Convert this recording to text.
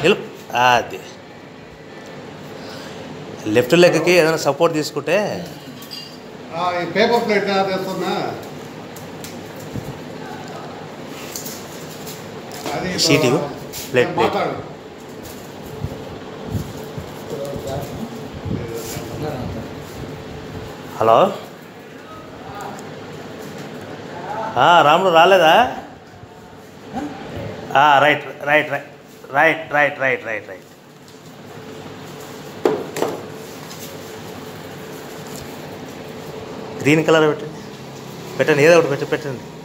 నిలు అది లెఫ్ట్ లెగ్కి ఏదైనా సపోర్ట్ తీసుకుంటే ఆ, ఈ పేపర్ ప్లేట్ తెస్తున్నా అది సీట్ ఇవ్వు. Plate, plate. మాట్లాడు హలో ఆ, రాముడు రాలేదా ఆ, right right right right right right right right green colour పెట్టండి పెట్టండి ఏదో ఒకటి పెట్టి పెట్టండి